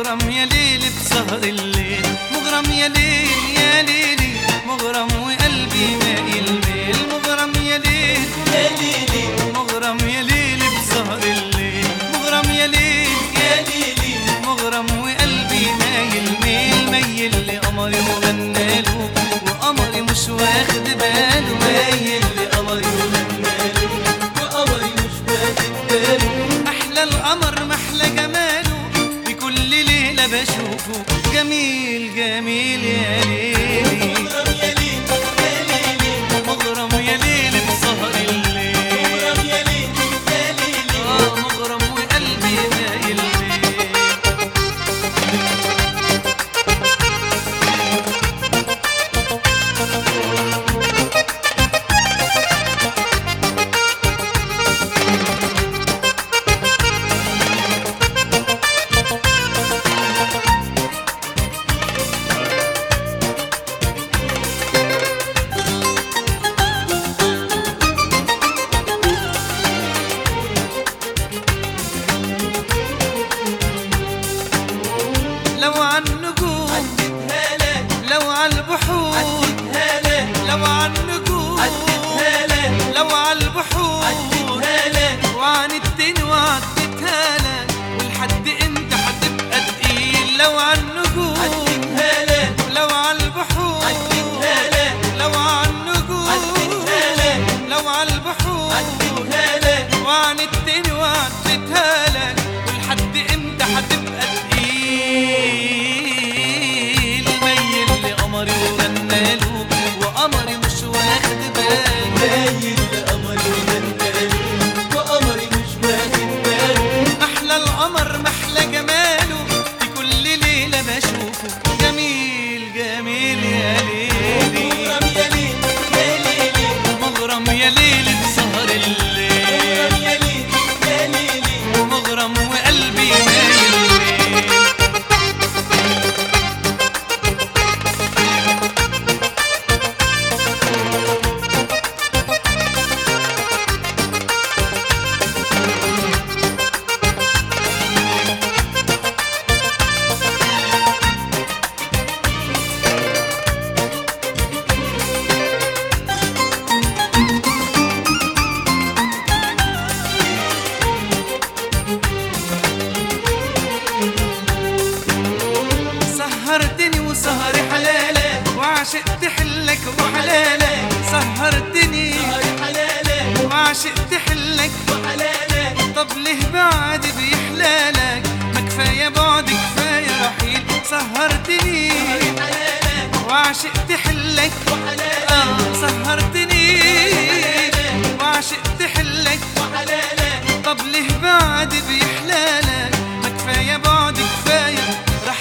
مغرم يا ليل بسهر الليل مغرم يا ليل يا ليلي مغرم وقلبي مايل ميل مغرم يا ليل يا ليلي مغرم يا ليل بسهر الليل مغرم يا ليل يا ليلي مغرم وقلبي مايل ميل ميل لقمري وغناله وقمري مش واخد باله مايل لقمري وغناله وقمري مش واخد باله احلى القمر محلى جماله بكل ليله بشوفه جميل جميل يا ليلي مغرم يا ليل يا ليلي مغرم يا ليل بسهر الليل مغرم يا ليل يا ليلي آه مغرم وقلبي مايل ليه لو عن نجوم عدتها لك لو عن البحور عدتها لك لو عن نجوم عدتها لك لو عن البحور عدتها لك وعن التاني وعدتها لك ولحد امتى هتبقى تقيل لو عن نجوم عدتها لك لو عن البحور عدتها لك لو عن نجوم عدتها لك لو عن البحور عدتها لك وعن التاني وعدتها لك ولحد امتى هتبقى تقيل ميل لقمري وغناله وقمري مش واخد باله مايل لقمري وغناله وقمري مش واخد باله احلى القمر محلى جماله في كل ليله بشوفه جميل جميل يا ليلي مغرم يا ليل يا ليلي مغرم يا ليل بسهر الليل مغرم يا ليل يا ليلي مغرم وقلبي مايل ليه سهرتني وسهري حلالك وعشقت حلك وحلالك سهرتني سهر حلالك وعشقت حلك وحلالك طب ليه بعد بيحلالك ما كفايه بعد كفايه رحيل سهرتني سهر حلالك وعشقت حلك وحلالك اه سهرتني وعشقت حلك وحلالك طب ليه بعد بيحلالك ما كفايه بعد كفايه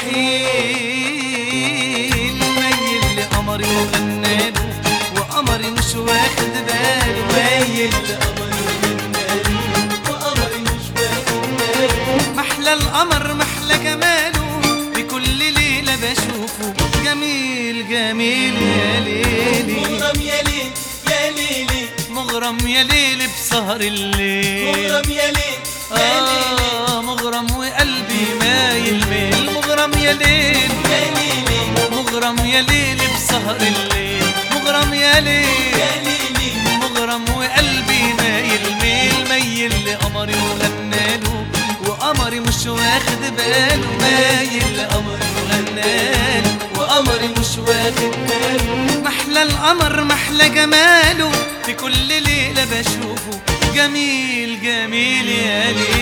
رحيل ميل لقمري وغناله وقمري مش واخد باله ميل لقمري وغناله وقمري مش واخد باله محلى القمر محلى جماله بكل ليلة بشوفه جميل جميل يا ليلي مغرم يا ليل يا ليلي مغرم يا ليل بسهر الليل مغرم يا ليل يا ليلي آه مغرم وقلبي مايل ميل مغرم يا ليل يا ليلي مغرم يا ليل بسهر الليل مغرم يا ليل يا ليلي مغرم وقلبي مايل ميل ميل لقمري وغناله وقمري مش واخد باله مايل لقمري وغناله وقمري مش واخد باله محلى القمر محلى جماله في كل ليلة بشوفه جميل جميل يا ليل